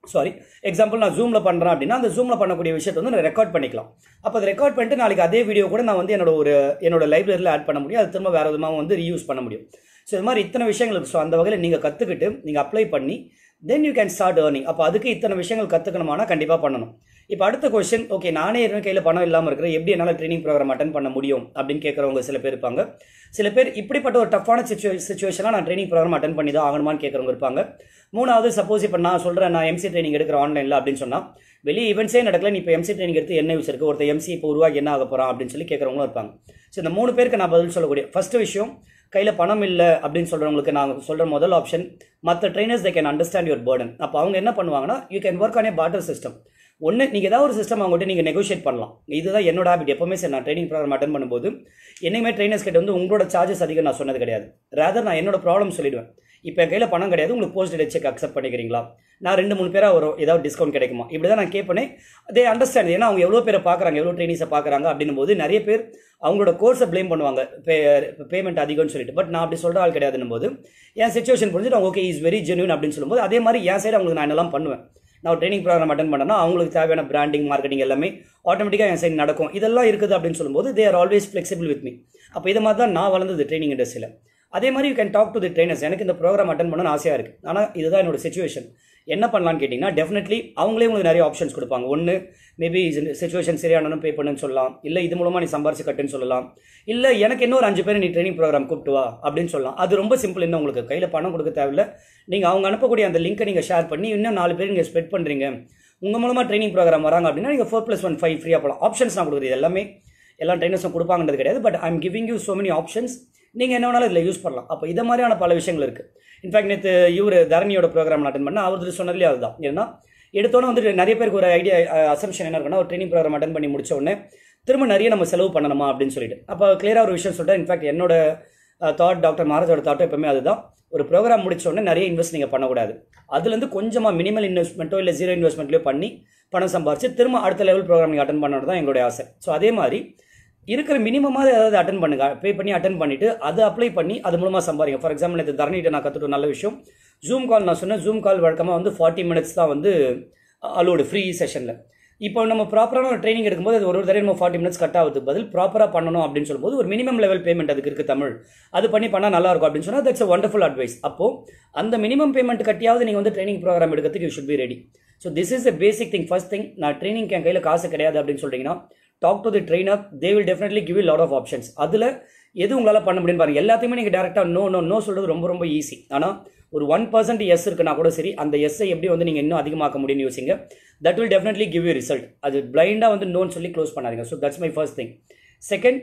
[SPEAKER 1] சாரி எக்ஸாம்பிள் நான் ஜூமில் பண்ணுறேன் அப்படின்னா அந்த ஜூமில் பண்ணக்கூடிய விஷயத்தை வந்து நான் ரெக்கார்ட் பண்ணிக்கலாம் அப்போ அதை ரெக்கார்ட் பண்ணிட்டு நாளைக்கு அதே வீடியோ கூட நான் வந்து என்னோட ஒரு என்னோட லைப்ரரியில் ஆட் பண்ண முடியும் அது திரும்ப வேறு விதமாக வந்து ரீயூஸ் பண்ண முடியும் ஸோ இது மாதிரி இத்தனை விஷயங்களுக்கு ஸோ அந்த வகையில் நீங்கள் கற்றுக்கிட்டு நீங்கள் அப்ளை பண்ணி then you can start earning அப்போ அதுக்கு இத்தனை விஷயங்கள் கற்றுக்கணுமானா கண்டிப்பாக பண்ணணும் இப்போ அடுத்த கொஸ்டின் ஓகே நானே எதுவும் கையில் பணம் இல்லாமல் இருக்கிறேன் எப்படி என்னால் ட்ரைனிங் ப்ரோக்ராம் அட்டன் பண்ண முடியும் அப்படின்னு கேட்குறவங்க சில பேர் இருப்பாங்க சில பேர் இப்படிப்பட்ட ஒரு டஃப்பான சுச்சுவே சுச்சுவேஷனாக நான் ட்ரைனிங் ப்ரோக்ராம் அட்டன் பண்ணி தான் ஆகணுமான்னு கேட்குறவங்க இருப்பாங்க மூணாவது சப்போஸ் இப்போ நான் சொல்கிறேன் நான் எம்சி ட்ரைனிங் எடுக்கிற ஆன்லைனில் அப்படின்னு சொன்னால் வெளியே ஈவெண்ட்ஸே நடக்கல நீ இப்போ எம்சி ட்ரைனிங் எடுத்து என்ன யூஸ் இருக்குது ஒருத்தர் எம்சி இப்போ உருவாக்கி என்ன ஆக போகிறான் அப்படின்னு சொல்லி கேட்குறவங்களும் இருப்பாங்க ஸோ இந்த மூணு பேருக்கு நான் பதில் சொல்லக்கூடிய ஃபர்ஸ்ட் விஷயம் கையில் பணம் இல்லை அப்படின்னு சொல்கிறவங்களுக்கு நான் சொல்கிற முதல் ஆப்ஷன் மற்ற trainers they can understand your burden அப்போ அவங்க என்ன பண்ணுவாங்கன்னா you can work on a barter system ஒன்று நீங்கள் ஏதாவது ஒரு சிஸ்டம் அவங்ககிட்ட நீங்கள் நெகோஷியேட் பண்ணலாம் இதுதான் என்னோட ஹேபிட் எப்பவுமே சரி நான் ட்ரைனிங் ப்ரோக்ராம் அட்டன் பண்ணும்போது என்னையுமே ட்ரைனர்ஸ் கிட்ட வந்து உங்களோட சார்ஜஸ் அதிகம் நான் சொன்னது கிடையாது ரேதர் நான் என்னோட ப்ராப்ளம் சொல்லிடுவேன் இப்போ என் கையில் பணம் கிடையாது உங்களுக்கு போஸ்ட் டேட் செக் அக்செப்ட் பண்ணிக்கிறீங்களா நான் ரெண்டு மூணு பேராக வரும் ஏதாவது டிஸ்கவுண்ட் கிடைக்குமா இப்படி தான் நான் கேட்பேனே அதே அண்டர்ஸ்டாண்ட் ஏன்னா அவங்க எவ்வளோ பேரை பார்க்குறாங்க எவ்வளோ ட்ரைனிங்ஸை பார்க்குறாங்க அப்படின்னும் போது நிறைய பேர் அவங்களோட கோர்ஸை ப்ளேம் பண்ணுவாங்க பே பேமெண்ட் அதிகம்னு சொல்லிட்டு பட் நான் அப்படி சொல்கிற ஆள் கிடையாதுன்னும் போது என் சுச்சுவேஷன் புரிஞ்சுட்டு அவங்க ஓகே இஸ் வெரி ஜென்யூன் அப்படின்னு சொல்லும்போது அதே மாதிரி என் சைடு அவங்களுக்கு நான் என்னெல்லாம் பண்ணுவேன் நான் ஒரு ட்ரைனிங் ப்ரோக்ராம் அட்டன் பண்ணேன்னா அவங்களுக்கு தேவையான பிராண்டிங் மார்க்கெட்டிங் எல்லாமே ஆட்டோமேட்டிக்காக என் சைடு நடக்கும் இதெல்லாம் இருக்குது அப்படின்னு சொல்லும்போது they are always flexible with me அப்போ இது மாதிரி தான் நான் வளர்ந்தது ட்ரைனிங் இண்டஸ்ட்ரியில் அதே மாதிரி you can talk to the trainers எனக்கு இந்த ப்ரோக்ராம் அட்டன் பண்ணணும்னு ஆசையாக இருக்குது ஆனால் இதுதான் என்னோட சுச்சுவேஷன் என்ன பண்ணலான்னு கேட்டிங்கன்னா டெஃபினெட்லி அவங்களே உங்களுக்கு நிறைய ஆப்ஷன்ஸ் கொடுப்பாங்க ஒன்று மேபி சுச்சுவேஷன் சரியானு பே பண்ணுன்னு சொல்லலாம் இல்லை இது மூலமாக நீ சம்பாரிச்சு கட்டுன்னு சொல்லலாம் இல்லை எனக்கு இன்னொரு அஞ்சு பேர் நீ ட்ரைனிங் ப்ரோக்ராம் கூப்பிட்டு வா அப்படின்னு சொல்லலாம் அது ரொம்ப சிம்பிள் இன்னும் உங்களுக்கு கையில் பணம் கொடுக்க தேவையில்ல நீங்கள் அவங்க அனுப்பக்கூடிய அந்த லிங்க்கை நீங்கள் ஷேர் பண்ணி இன்னும் நாலு பேர் நீங்கள் ஸ்ப்ரெட் பண்ணுறீங்க உங்கள் மூலமாக ட்ரைனிங் ப்ரோக்ராம் வராங்க அப்படின்னா நீங்கள் ஃபோர் ப்ளஸ் ஒன் ஃபைவ் ஃப்ரீயாக போகலாம் ஆப்ஷன்ஸ் நான் கொடுக்குறது எல்லாமே எல்லா ட்ரைனர்ஸும் கொடுப்பாங்கன்றது கிடையாது but I'm giving you so many options நீங்கள் என்ன வேணாலும் இதில் யூஸ் பண்ணலாம் அப்போ இது மாதிரியான பல விஷயங்கள் இருக்குது இன்ஃபேக்ட் நேற்று இவர் தரணியோட ப்ரோக்ராம் அட்டன் பண்ண அவர் சொன்னதுலேயே அதுதான் ஏன்னா எடுத்தோன்னே வந்துட்டு நிறைய பேருக்கு ஒரு ஐடியா அசம்ஷன் என்ன இருக்குன்னா ஒரு ட்ரைனிங் ப்ரோக்ராம் அட்டன் பண்ணி முடிச்ச உடனே திரும்ப நிறைய நம்ம செலவு பண்ணணுமா அப்படின்னு சொல்லிட்டு அப்போ கிளியராக ஒரு விஷயம் சொல்லிட்டேன் இன்ஃபேக்ட் என்னோட தாட் டாக்டர் மகாராஜோட தாட்டும் எப்பவுமே அதுதான் ஒரு ப்ரோக்ராம் முடிச்ச உடனே நிறைய இன்வெஸ்ட் நீங்கள் பண்ணக்கூடாது அதுலேருந்து கொஞ்சமாக மினிமல் இன்வெஸ்ட்மெண்ட்டோ இல்லை ஜீரோ இன்வெஸ்ட்மெண்ட்லையோ பண்ணி பணம் சம்பாரிச்சு திரும்ப அடுத்த லெவல் ப்ரோக்ராம் நீங்கள் அட்டன் பண்ணணும் தான் எங்களுடைய ஆசை ஸோ அதே மாதிரி இருக்கிற மினிமமாக ஏதாவது அட்டன் பண்ணுங்க பே பண்ணி அட்டன் பண்ணிட்டு அதை அப்ளை பண்ணி அது மூலமாக சம்பாதிங்க ஃபார் எக்ஸாம்பிள் இது தரணிகிட்ட நான் கற்றுட்டு நல்ல விஷயம் ஜூம் கால் நான் சொன்னேன் ஜூம் கால் வழக்கமாக வந்து ஃபார்ட்டி மினிட்ஸ் தான் வந்து அலோடு ஃப்ரீ செஷனில் இப்போ நம்ம ப்ராப்பரான ஒரு ட்ரைனிங் எடுக்கும்போது அது ஒரு ஒரு தடவை நம்ம ஃபார்ட்டி மினிட்ஸ் கட் ஆகுதுக்கு பதில் ப்ராப்பராக பண்ணணும் அப்படின்னு சொல்லும்போது ஒரு மினிமம் லெவல் பேமெண்ட் அதுக்கு இருக்குது தமிழ் அது பண்ணி பண்ணால் நல்லா இருக்கும் அப்படின்னு சொன்னால் தட்ஸ் அ ஒண்டர்ஃபுல் அட்வைஸ் அப்போது அந்த மினிமம் பேமெண்ட் கட்டியாவது நீங்கள் வந்து ட்ரைனிங் ப்ரோக்ராம் எடுக்கிறதுக்கு you should be ready so this is the basic thing first thing நான் ட்ரைனிங் என் கையில் காசு கிடையாது அப்படின்னு சொல்லிட்டீங்கன்னா talk to the trainer they will definitely give lot of options அதில் எது உங்களால் பண்ண முடியும்னு பாருங்க எல்லாத்தையுமே நீங்கள் டேரெக்டாக நோ நோ நோ சொல்கிறது ரொம்ப ரொம்ப ஈஸி ஆனால் ஒரு ஒன் பர்சன்ட் எஸ் இருக்குன்னா கூட சரி அந்த எஸ்ஸை எப்படி வந்து நீங்கள் இன்னும் அதிகமாக்க முடியும்னு யோசிங்க that will definitely give you result அது பிளைண்டாக வந்து நோன்னு சொல்லி க்ளோஸ் பண்ணாதீங்க so that's my first thing second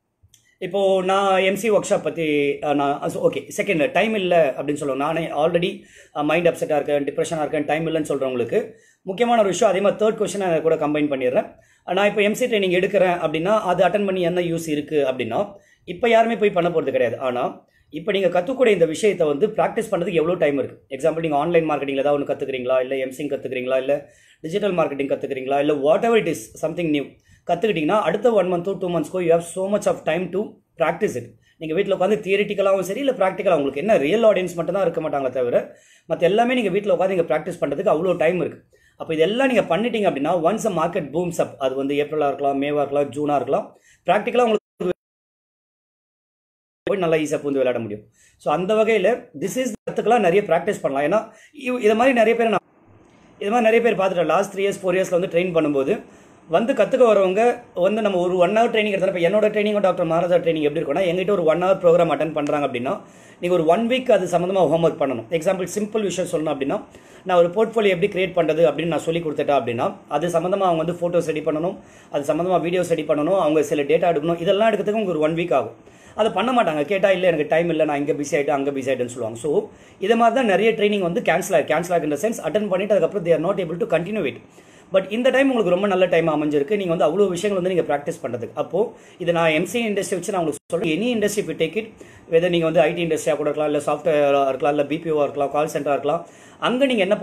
[SPEAKER 1] இப்போது நான் எம்சி ஒர்க் ஷாப் பற்றி நான் ஓகே செகண்ட் டைம் இல்லை அப்படின்னு சொல்லுவேன் நானே ஆல்ரெடி மைண்ட் அப்செட்டாக இருக்கேன் டிப்ரெஷனாக இருக்கேன் டைம் இல்லைன்னு சொல்கிறவங்களுக்கு முக்கியமான ஒரு விஷயம் அதே மாதிரி தேர்ட் கொஸ்டின் நான் கூட கம்பைன் பண்ணிடுறேன் நான் இப்போ எம்சி ட்ரைனிங் எடுக்கிறேன் அப்படின்னா அது அட்டன் பண்ணி என்ன யூஸ் இருக்குது அப்படின்னா இப்போ யாருமே போய் பண்ண போகிறது கிடையாது ஆனால் இப்போ நீங்கள் கற்றுக்கூடிய இந்த விஷயத்தை வந்து ப்ராக்டிஸ் பண்ணுறதுக்கு எவ்வளோ டைம் இருக்குது எக்ஸாம்பிள் நீங்கள் ஆன்லைன் மார்க்கெட்டிங்கில் ஏதாவது ஒன்று கற்றுக்கிறீங்களா இல்லை எம்சிங் கற்றுக்கிறீங்களா இல்லை டிஜிட்டல் மார்க்கெட்டிங் கற்றுக்கிறீங்களா இல்லை whatever it is something new கற்றுக்கிட்டிங்கன்னா அடுத்த ஒன் மந்த்தோ டூ மந்த்ஸ்க்கோ you have so much of time to practise it நீங்கள் வீட்டில் உட்காந்து தியரிட்டிக்கலாகவும் சரி இல்லை ப்ராக்டிக்கலாக உங்களுக்கு என்ன ரியல் ஆடியன்ஸ் மட்டும் தான் இருக்க மாட்டாங்களே தவிர மற்ற எல்லாமே நீங்கள் வீட்டில் உட்காந்து நீங்கள் ப்ராக்டிஸ் பண்ணுறதுக்கு அவ்வளோ டைம் இருக்குது அப்போ இதெல்லாம் நீங்கள் பண்ணிட்டீங்க அப்படின்னா ஒன்ஸ் அ மார்க்கெட் பூம்ஸ் அப் அது வந்து ஏப்ரலாக இருக்கலாம் மேவாக இருக்கலாம் ஜூனாக இருக்கலாம் ப்ராக்டிக்கலாக உங்களுக்கு போய் நல்லா ஈஸியாக பூந்து விளையாட முடியும் ஸோ அந்த வகையில் திஸ் இஸ் கற்றுக்கலாம் நிறைய ப்ராக்டிஸ் பண்ணலாம் ஏன்னா இதை மாதிரி நிறைய பேர் நான் இது மாதிரி நிறைய பேர் பார்த்துட்டேன் லாஸ்ட் த்ரீ இயர்ஸ் ஃபோர் இயர்ஸில் வந்து ட்ரெயின் பண்ணும்போது வந்து கற்றுக்க வரவங்க வந்து நம்ம ஒரு ஒன் ஹவர் ட்ரைனிங் எடுத்தால் இப்போ என்னோட ட்ரைனிங் டாக்டர் மகாராஜா ட்ரைனிங் எப்படி இருக்கும்னா எங்கிட்ட ஒரு ஒன் ஹவர் ப்ரோக்ராம் அட்டன் பண்ணுறாங்க அப்படின்னா நீங்கள் ஒரு ஒன் வீக் அது சம்மந்தமாக ஹோம் ஒர்க் பண்ணணும் எக்ஸாம்பிள் சிம்பிள் விஷயம் சொல்லணும் அப்படின்னா நான் ஒரு போர்ட்ஃபோலியோ எப்படி கிரியேட் பண்ணுறது அப்படின்னு நான் சொல்லி கொடுத்துட்டேன் அப்படின்னா அது சம்மந்தமாக அவங்க வந்து ஃபோட்டோஸ் ரெடி பண்ணணும் அது சம்மந்தமாக வீடியோஸ் ரெடி பண்ணணும் அவங்க சில டேட்டா எடுக்கணும் இதெல்லாம் எடுக்கிறதுக்கு உங்களுக்கு ஒரு ஒன் வீக் ஆகும் அதை பண்ண மாட்டாங்க கேட்டால் இல்லை எனக்கு டைம் இல்லை நான் இங்கே பிஸி ஆகிட்டு அங்கே பிஸி ஆகிட்டுன்னு சொல்லுவாங்க ஸோ இதை மாதிரி தான் நிறைய ட்ரைனிங் வந்து கேன்சல் ஆகி கேன்சல் ஆகின்ற சென்ஸ் அட்டன் பண்ணிட்டு அதுக்கப்புறம் they're not able to continue it but இந்த டைம் உங்களுக்கு ரொம்ப நல்ல டைம் அமைஞ்சிருக்கு நீங்கள் வந்து அவ்வளோ விஷயங்கள் வந்து நீங்கள் ப்ராக்டிஸ் பண்ணுறதுக்கு அப்போது இது நான் எம்சி இண்டஸ்ட்ரி வச்சு நான் உங்களுக்கு சொல்கிறேன் எனி இண்டஸ்ட்ரி இப்போ டேக் இட் வெதர் நீங்கள் வந்து ஐடி இண்டஸ்ட்ரியாக கூட இருக்கலாம் இல்லை சாஃப்ட்வேராக இருக்கலாம் இல்லை பிபிஓவாக இருக்கலாம் கால் சென்டராக இருக்கலாம் அங்கே நீங்கள் என்ன பண்ணலாம்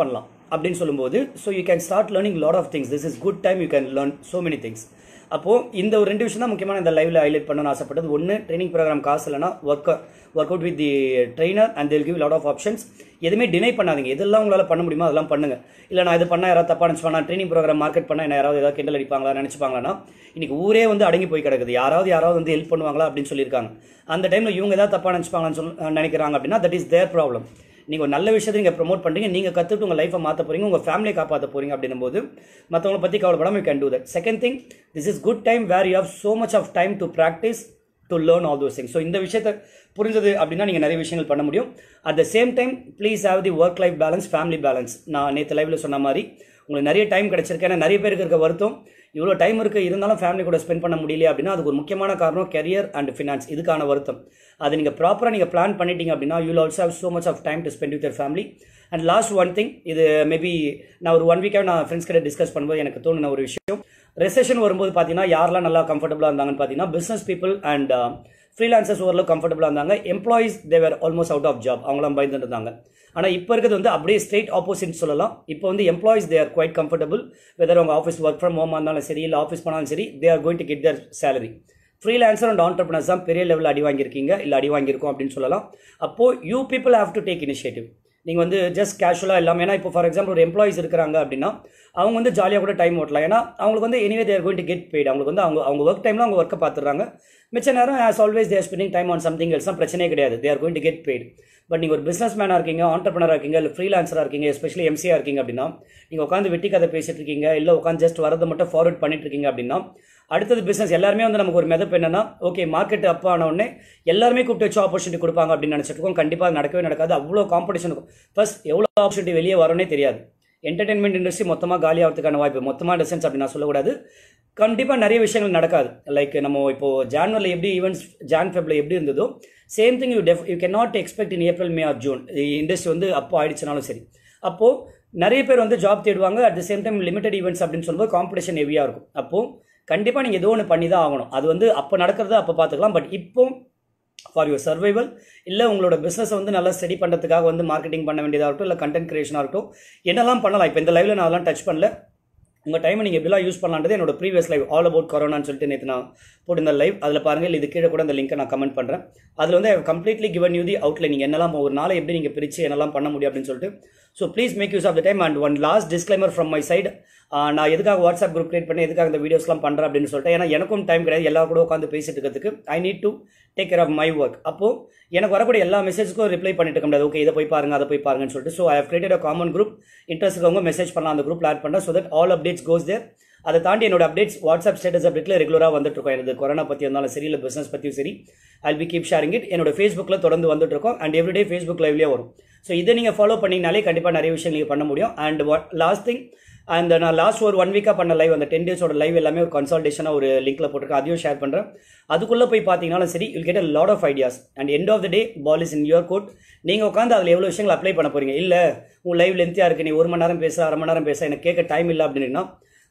[SPEAKER 1] அப்படின்னு சொல்லும்போது so you can start learning lot of things this is good time you can learn so many things அப்போது இந்த ஒரு ரெண்டு விஷயம் தான் முக்கியமான இந்த லைவ்ல ஹைலைட் பண்ணணும்னு ஆசைப்பட்டது ஒன்று ட்ரைனிங் ப்ரோக்ராம் காசு இல்லைனா work work out with the trainer and they'll give lot of options எதுவுமே டினை பண்ணாதீங்க எதெல்லாம் உங்களால் பண்ண முடியுமோ அதெல்லாம் பண்ணுங்க இல்லை நான் இது பண்ணால் யாராவது தப்பா நினச்சிப்பா ட்ரைனிங் ப்ரோக்ராம் மார்க்கெட் பண்ணால் என்ன யாராவது ஏதாவது கிண்டல் அடிப்பாங்களா நினச்சிப்பாங்களா இன்னைக்கு ஊரே வந்து அடங்கி போய் கிடக்குது யாராவது யாராவது வந்து ஹெல்ப் பண்ணுவாங்களா அப்படின்னு சொல்லியிருக்காங்க அந்த டைமில் இவங்க ஏதாவது தப்பா நினச்சிப்பாங்கன்னு சொல்லி நினைக்கிறாங்க அப்படின்னா தட் இஸ் தேர் ப்ராப்ளம் நீங்கள் ஒரு நல்ல விஷயத்தை நீங்கள் ப்ரொமோட் பண்ணுறீங்க நீங்கள் கற்றுட்டு உங்கள் லைஃப்பை மாற்ற போகிறீங்க உங்கள் ஃபேமிலியை காப்பாற்ற போகிறீங்க அப்படின்னும் போது மற்றவங்களை பற்றி கவலைப்படாமல் you can do that second thing this is good time where you have so much of time to practise to learn all those things so இந்த விஷயத்தை புரிஞ்சது அப்படின்னா நீங்கள் நிறைய விஷயங்கள் பண்ண முடியும் at the same time please have the work life balance family balance நான் நேற்று லைவில் சொன்ன மாதிரி உங்களுக்கு நிறைய டைம் கிடைச்சிருக்கு ஏன்னா நிறைய பேருக்கு இருக்க வருத்தம் இவ்வளோ டைம் இருக்குது இருந்தாலும் ஃபேமிலி கூட ஸ்பெண்ட் பண்ண முடியல அப்படின்னா அதுக்கு ஒரு முக்கியமான காரணம் கெரியர் அண்ட் ஃபினான்ஸ் இதுக்கான வருத்தம் அது நீங்கள் ப்ராப்பராக நீங்கள் பிளான் பண்ணிட்டீங்க அப்படின்னா you also have so much of time to spend with your family and last one thing இது மேபி நான் ஒரு ஒன் வீக்காக நான் ஃப்ரெண்ட்ஸ் கிட்ட டிஸ்கஸ் பண்ணும்போது எனக்கு தோணுன ஒரு விஷயம் ரெசெஷன் வரும்போது பார்த்தீங்கன்னா யாரெல்லாம் நல்லா கம்ஃபர்டபுளாக இருந்தாங்கன்னு பார்த்தீங்கன்னா பிஸ்னஸ் பீப்புள் அண்ட் ஃப்ரீலான்சர்ஸ் ஓரளவு கம்ஃபர்டபுளாக இருந்தாங்க employees they were almost out of job அவங்களாம் பயந்துட்டு இருந்தாங்க ஆனால் இப்போ இருக்கிறது வந்து அப்படியே ஸ்ட்ரெயிட் ஆப்போசிட் சொல்லலாம் இப்போ வந்து employees they are quite comfortable whether அவங்க ஆஃபீஸ் ஒர்க் ஃப்ரம் ஹோமாக இருந்தாலும் சரி இல்லை ஆஃபீஸ் பண்ணாலும் சரி they are going to get their salary freelancer and entrepreneurs தான் பெரிய லெவலில் அடி வாங்கியிருக்கீங்க இல்லை அடி வாங்கியிருக்கோம் அப்படின்னு சொல்லலாம் அப்போது you people have to take initiative நீங்கள் வந்து ஜஸ்ட் கேஷுவலாக இல்லாமல் ஏன்னா இப்போ ஃபார் எக்ஸாம்பிள் ஒரு எம்ப்ளாயிஸ் இருக்கிறாங்க அப்படின்னா அவங்க வந்து ஜாலியாக கூட டைம் ஓட்டலாம் ஏன்னா அவங்களுக்கு வந்து anyway they're going to get paid அவங்களுக்கு வந்து அவங்க அவங்க ஒர்க் டைமில் அவங்க ஒர்க்கை பார்த்துறாங்க மிச்ச நேரம் as always they're spending time on something else பிரச்சனையே கிடையாது they're going to get paid but நீங்கள் ஒரு பிஸ்னஸ் மேனாக இருக்கீங்க ஆண்டர்பனராக இருக்கீங்க இல்லை ஃப்ரீலான்சராக இருக்கீங்க எஸ்பெஷலி எம்சியாக இருக்கீங்க அப்படின்னா நீங்கள் உட்காந்து வெட்டி கதை பேசிட்டு இருக்கீங்க இல்லை உட்காந்து ஜஸ்ட் வரதை மட்டும் ஃபார்வர்ட் பண்ணிட்டு இருக்கீங்க அப்படின்னா அடுத்தது பிஸ்னஸ் எல்லாருமே வந்து நமக்கு ஒரு மெதப்பு என்னன்னா ஓகே மார்க்கெட் அப் ஆன உடனே எல்லாருமே கூப்பிட்டு வச்சு ஆப்பர்ச்சுனிட்டி கொடுப்பாங்க அப்படின்னு நினச்சிட்டு இருக்கோம் கண்டிப்பாக அது நடக்கவே நடக்காது அவ்வளோ காம்படிஷன் இருக்கும் ஃபர்ஸ்ட் எவ்வளோ ஆப்பர்ச்சுனிட்டி வெளியே வரனே தெரியாது என்டர்டைன்மெண்ட் இண்டஸ்ட்ரி மொத்தமாக காலி ஆகிறதுக்கான வாய்ப்பு மொத்தமாக டிஸ்டன்ஸ் அப்படி நான் சொல்லக்கூடாது கண்டிப்பாக நிறைய விஷயங்கள் நடக்காது லைக் நம்ம இப்போ ஜான்வரில் எப்படி ஈவெண்ட்ஸ் ஜான் ஃபெப்ல எப்படி இருந்ததோ same thing you def you can not expect in April May or June industry வந்து அப்போ ஆயிடுச்சுனாலும் சரி அப்போது நிறைய பேர் வந்து ஜாப் தேடுவாங்க at the same time limited events அப்படின்னு சொல்லும்போது காம்படிஷன் ஹெவியாக இருக்கும் அப்போது கண்டிப்பாக நீங்கள் ஏதோ ஒன்று பண்ணி தான் ஆகணும் அது வந்து அப்போ நடக்கிறத அப்போ பார்த்துக்கலாம் பட் இப்போ ஃபார் யுவர் சர்வைவல் இல்லை உங்களோட பிஸ்னஸை வந்து நல்லா ஸ்டடி பண்ணுறதுக்காக வந்து மார்க்கெட்டிங் பண்ண வேண்டியதாக இருக்கட்டும் இல்லை கண்டென்ட் கிரியேஷனாக இருக்கட்டும் என்னெல்லாம் பண்ணலாம் இப்போ இந்த லைவில் நான் அதெல்லாம் டச் பண்ணல உங்கள் டைமை நீங்கள் எப்படிலாம் யூஸ் பண்ணலான்றது என்னோட ப்ரீவியஸ் லைவ் ஆல் அபவுட் கொரோனான்னு சொல்லிட்டு நேற்று நான் போட்டிருந்த லைவ் அதில் பாருங்கள் இது கீழே கூட அந்த லிங்க்கை நான் கமெண்ட் பண்ணுறேன் அதில் வந்து completely given you the outline நீங்கள் என்னெல்லாம் ஒரு நாளை எப்படி நீங்கள் பிரித்து என்னெல்லாம் பண்ண முடியும் அப்படின்னு சொல்லிட்டு so please make use of the time and one last disclaimer from my side நான் எதுக்காக வாட்ஸ்அப் குரூப் கிரியேட் பண்ணி எதுக்காக இந்த வீடியோஸ்லாம் பண்ணுறேன் அப்படின்னு சொல்லிட்டு ஏன்னா எனக்கும் டைம் கிடையாது எல்லா கூட உட்காந்து பேசிட்டு இருக்கிறதுக்கு I need to take care of my work அப்போது எனக்கு வரக்கூடிய எல்லா மெசேஜ்க்கும் ரிப்ளை பண்ணிட்டு இருக்க முடியாது ஓகே இதை போய் பாருங்க அதை போய் பாருங்கன்னு சொல்லிட்டு so I have created a common group interest இருக்கவங்க மெசேஜ் பண்ணலாம் அந்த குரூப் ஆட் பண்ணுறேன் so that all updates goes there அதை தாண்டி என்னோட அப்டேட்ஸ் வாட்ஸ்அப் ஸ்டேட்டஸ் அப்டேட்டில் ரெகுலராக வந்துட்டு இருக்கோம் எனக்கு கொரோனா பற்றி இருந்தாலும் சரி இல்லை பிஸ்னஸ் பற்றியும் சரி I be keep sharing it என்னோட ஃபேஸ்புக்கில் தொடர்ந்து வந்துட்டு இருக்கோம் அண்ட் எவ்ரிடே ஃபேஸ்புக் லைவ்லேயே வரும் ஸோ இதை நீங்கள் ஃபாலோ பண்ணிங்கனாலே கண்டிப்பாக நிறைய விஷயம் நீங்கள் பண்ண முடியும் அண்ட் லாஸ்ட் திங் அந்த நான் லாஸ்ட் ஒரு ஒன் வீக்காக பண்ண லைவ் அந்த டென் டேஸோட லைவ் எல்லாமே ஒரு கன்சல்டேஷனாக ஒரு லிங்க்ல போட்டிருக்கேன் அதையும் ஷேர் பண்ணுறேன் அதுக்குள்ளே போய் பார்த்தீங்கனாலும் சரி you get a lot of ideas and end of the day ball is in your court நீங்கள் உட்காந்து அதில் எவ்வளோ விஷயங்கள் அப்ளை பண்ண போறீங்க இல்லை உன் லைவ் லென்த்தியாக இருக்கு நீ ஒரு மணி நேரம் பேச அரை மணி நேரம் பேச எனக்கு கேட்க டைம் இல்லை அப்படின்னா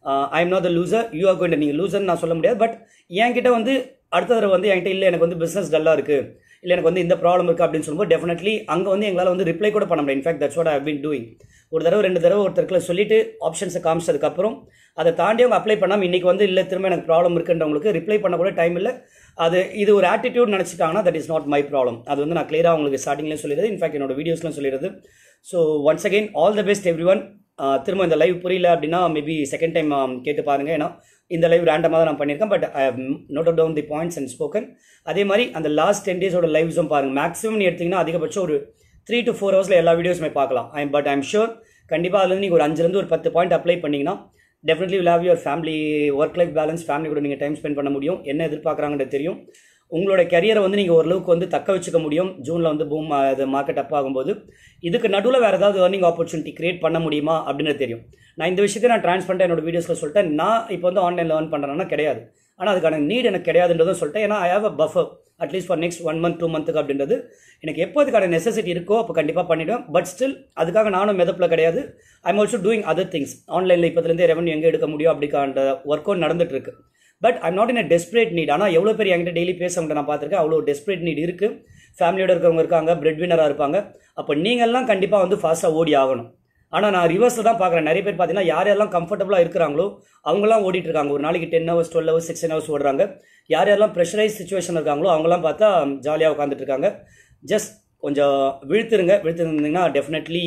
[SPEAKER 1] I am not the loser you are going நீங்கள் லூசர் நான் சொல்ல முடியாது பட் என்கிட்ட வந்து அடுத்த தடவை வந்து என்கிட்ட இல்லை எனக்கு வந்து பிஸ்னஸ் டல்லாக இருக்குது இல்லை எனக்கு வந்து இந்த ப்ராப்ளம் இருக்குது அப்படின்னு சொல்லும்போது டெஃபினெட்லி அங்கே வந்து எங்களால் வந்து ரிப்ளை கூட பண்ண முடியும் in fact that's what I been doing ஒரு தடவை ரெண்டு தடவை ஒருத்தருக்குள்ள சொல்லிட்டு ஆப்ஷன்ஸை காமிச்சதுக்கப்புறம் அதை தாண்டி அவங்க அப்ளை பண்ணாமல் இன்றைக்கி வந்து இல்லை திரும்ப எனக்கு ப்ராப்ளம் இருக்குன்றவங்களுக்கு ரிப்ளை பண்ண கூட டைம் இல்லை அது இது ஒரு ஆட்டிடியூட் நினச்சிட்டாங்கன்னா that is not my problem அது வந்து நான் கிளியராக உங்களுக்கு ஸ்டார்டிங்லேயும் சொல்லிடுறது இன்ஃபேக்ட் என்னோட வீடியோஸ்லாம் சொல்லிடுறது so once again all the best everyone திரும்ப இந்த லைவ் புரியல அப்படின்னா மேபி செகண்ட் டைம் கேட்டு பாருங்கள் ஏன்னா இந்த லைவ் ரேண்டமாக தான் நான் பண்ணியிருக்கேன் but I have note down the points and spoken அதே மாதிரி அந்த லாஸ்ட் டென் டேஸோட லைவ்ஸும் பாருங்கள் மேக்ஸிமம் எடுத்திங்கன்னா அதிகபட்சம் ஒரு த்ரீ டு ஃபோர் ஹவர்ஸில் எல்லா வீடியோஸுமே பார்க்கலாம் ஐ பட் ஐம் ஷூர் கண்டிப்பாக அதுலேருந்து நீங்கள் ஒரு அஞ்சுலேருந்து ஒரு பத்து பாயிண்ட் அப்ளை பண்ணிங்கன்னா definitely will have your family work life balance family கூட நீங்கள் டைம் ஸ்பெண்ட் பண்ண முடியும் என்ன எதிர்பார்க்குறாங்கன்றது தெரியும் உங்களோட கரியரை வந்து நீங்கள் ஓரளவுக்கு வந்து தக்க வச்சுக்க முடியும் ஜூனில் வந்து பூம் அது மார்க்கெட் அப் ஆகும்போது இதுக்கு நடுவில் வேறு ஏதாவது ஏர்னிங் ஆப்பர்ச்சுனிட்டி கிரியேட் பண்ண முடியுமா அப்படின்றது தெரியும் நான் இந்த விஷயத்தை நான் ட்ரான்ஸ் பண்ணிட்டேன் என்னோட வீடியோஸில் சொல்லிட்டேன் நான் இப்போ வந்து ஆன்லைனில் ஏர்ன் பண்ணுறேன்னா கிடையாது ஆனால் அதுக்கான நீட் எனக்கு கிடையாதுன்றதும் சொல்லிட்டேன் ஏன்னா I have a buffer at least for next one month two மந்த்துக்கு அப்படின்றது எனக்கு எப்போ அதுக்கான நெசசிட்டி இருக்கோ அப்போ கண்டிப்பாக பண்ணிவிடுவேன் பட் ஸ்டில் அதுக்காக நானும் மெதப்பில் கிடையாது I'm also doing other things ஆன்லைனில் இப்போதுலேருந்தே ரெவன்யூ எங்கே எடுக்க முடியும் அப்படிக்கான ஒர்க் அவுட் நடந்துட்டு இருக்கு but I'm not in a desperate need ஆனால் எவ்வளோ பேர் என்கிட்ட டெய்லி பேசவங்க நான் பார்த்துருக்கேன் அவ்வளோ டெஸ்பரேட் நீட் இருக்குது ஃபேமிலியோட இருக்கவங்க இருக்காங்க பிரெட் வினராக இருப்பாங்க அப்போ நீங்கள்லாம் கண்டிப்பாக வந்து ஃபாஸ்ட்டாக ஓடி ஆகணும் ஆனால் நான் ரிவர்ஸில் தான் பார்க்குறேன் நிறைய பேர் பார்த்தீங்கன்னா யார் யாரெல்லாம் கம்ஃபர்டபுளாக இருக்கிறாங்களோ அவங்களாம் ஓடிட்டு இருக்காங்க ஒரு நாளைக்கு ten hours twelve hours sixteen hours ஓடுறாங்க யார் யாரெல்லாம் ப்ரெஷரைஸ் சுச்சுவேஷன் இருக்காங்களோ அவங்களாம் பார்த்தா ஜாலியாக உட்காந்துட்டு இருக்காங்க ஜஸ்ட் கொஞ்சம் விழுத்துருங்க விழுத்துருந்தீங்கன்னா டெஃபினெட்லி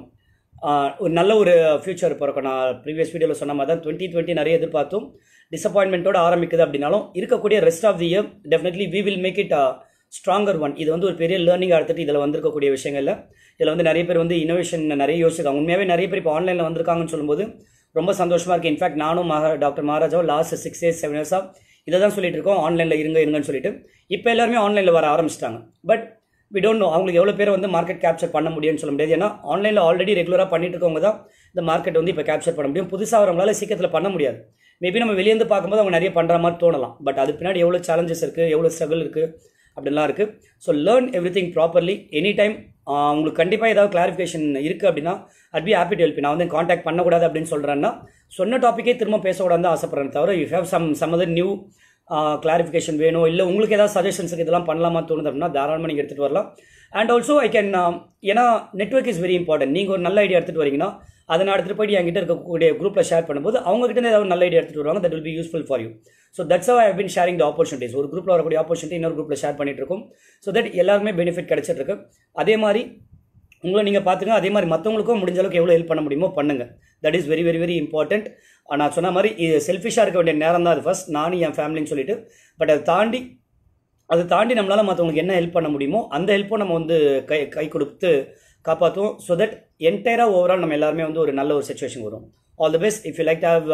[SPEAKER 1] ஒரு நல்ல ஒரு ஃபியூச்சர் பிறக்கும் நான் ப்ரீவியஸ் வீடியோவில் சொன்ன மாதிரி தான் டுவெண்ட்டி டுவெண்ட்டி நிறைய எதிர்பார்த்தோம் டிசப்பாயின்மெண்ட்டோட ஆரம்பிக்குது அப்படின்னாலும் இருக்கக்கூடிய rest of the year definitely we will make it stronger one இது வந்து ஒரு பெரிய லேர்னிங் எடுத்துட்டு இதில் வந்திருக்கக்கூடிய விஷயங்கள்ல இதில் வந்து நிறைய பேர் வந்து இனோவேஷன் நிறைய யோசிச்சிருக்காங்க உண்மையாகவே நிறைய பேர் இப்போ ஆன்லைனில் வந்திருக்காங்கன்னு சொல்லும்போது ரொம்ப சந்தோஷமாக இருக்குது இன்ஃபேக்ட் நானும் மகா டாக்டர் மகாராஜாவும் லாஸ்ட் சிக்ஸ் இயர்ஸ் செவன் இயர்ஸாக இதை தான் சொல்லிட்டு இருக்கோம் ஆன்லைனில் இருங்க இருங்கன்னு சொல்லிட்டு இப்போ எல்லாருமே ஆன்லைனில் வர ஆரம்பிச்சிட்டாங்க பட் வி டோன்ட் நோ அவங்களுக்கு எவ்வளோ பேர் வந்து மார்க்கெட் கேப்சர் பண்ண முடியும்னு சொல்ல முடியாது ஏன்னா ஆன்லைனில் ஆல்ரெடி ரெகுலராக பண்ணிட்டு இருக்கவங்க தான் இந்த மார்க்கெட் வந்து இப்போ கேப்சர் பண்ண முடியும் புதுசாக வரவங்களால சீக்கிரத்தில் பண்ண முடியாது மேபி நம்ம வெளியேந்து பார்க்கும்போது அவங்க நிறைய பண்ணுற மாதிரி தோணலாம் பட் அது பின்னாடி எவ்வளோ சேலஞ்சஸ் இருக்குது எவ்வளோ ஸ்ட்ரகிள் இருக்குது அப்படிலாம் இருக்குது so learn everything properly any time உங்களுக்கு கண்டிப்பாக ஏதாவது கிளாரிஃபிகேஷன் இருக்குது அப்படின்னா I'd be happy to help நான் வந்து காண்டாக்ட் பண்ணக்கூடாது அப்படின்னு சொல்கிறேன்னா சொன்ன டாப்பிக்கே திரும்ப பேசக்கூடாது தான் ஆசைப்படுறேன் தவிர you have some some other new clarification வேணும் இல்லை உங்களுக்கு ஏதாவது சஜஷன்ஸ் இதெல்லாம் பண்ணலாமா தோணுது அப்படின்னா தாராளமாக நீங்கள் எடுத்துகிட்டு வரலாம் அண்ட் ஆல்சோ ஐ கேன் ஏன்னா நெட்ஒர்க் இஸ் வெரி இம்பார்ட்டன்ட் நீங்கள் ஒரு நல்ல ஐடியா எடுத்துகிட்டு வரீங்கன்னா அதை நான் எடுத்துகிட்டு போயிட்டு என்கிட்ட இருக்கக்கூடிய குரூப்பில் ஷேர் பண்ணும்போது அவங்ககிட்ட இருந்து ஏதாவது நல்ல ஐடியா எடுத்துகிட்டு வருவாங்க that will be useful for you so that's I been sharing the opportunities ஒரு குரூப்பில் வரக்கூடிய ஆப்பர்ச்சுனிட்டி இன்னொரு குரூப்பில் ஷேர் பண்ணிட்டு இருக்கோம் ஸோ தட் எல்லாருமே பெனிஃபிட் கிடைச்சிட்டு இருக்கு அதே மாதிரி உங்களை நீங்கள் பார்த்துங்க அதே மாதிரி மற்றவங்களுக்கும் முடிஞ்ச அளவுக்கு எவ்வளோ ஹெல்ப் பண்ண முடியுமோ பண்ணுங்க that is very very very important நான் சொன்ன மாதிரி இது செல்ஃபிஷாக இருக்க வேண்டிய நேரம் தான் அது ஃபர்ஸ்ட் நானும் என் ஃபேமிலின்னு சொல்லிட்டு பட் அதை தாண்டி அதை தாண்டி நம்மளால் மற்றவங்களுக்கு என்ன ஹெல்ப் பண்ண முடியுமோ அந்த ஹெல்ப்பும் நம்ம வந்து கை கை கொடுத்து காப்பாற்றுவோம் ஸோ தட் என்டையராக ஓவரால் நம்ம எல்லாருமே வந்து ஒரு நல்ல ஒரு சுச்சுவேஷன் வரும் all the best if you like to have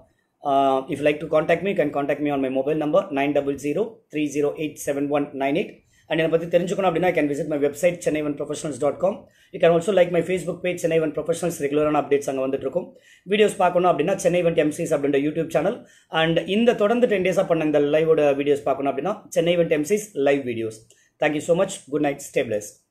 [SPEAKER 1] if like to contact me can contact me on my mobile number nine double zero three zero eight seven one nine eight and என்னை பற்றி தெரிஞ்சுக்கணும் அப்படின்னா can visit my website Chennai one professionals dot com you can also like my Facebook page Chennai one professionals ரெகுலரான updates அங்கே வந்துட்டு இருக்கும் videos பார்க்கணும் அப்படின்னா சென்னை ஒன் எம்சிஸ் அப்படின்ற யூடியூப் சேனல் அண்ட் இந்த தொடர்ந்து டென் டேஸாக பண்ண இந்த லைவோட வீடியோஸ் பார்க்கணும் அப்படின்னா Chennai one MCs live videos thank you so much good night stay plus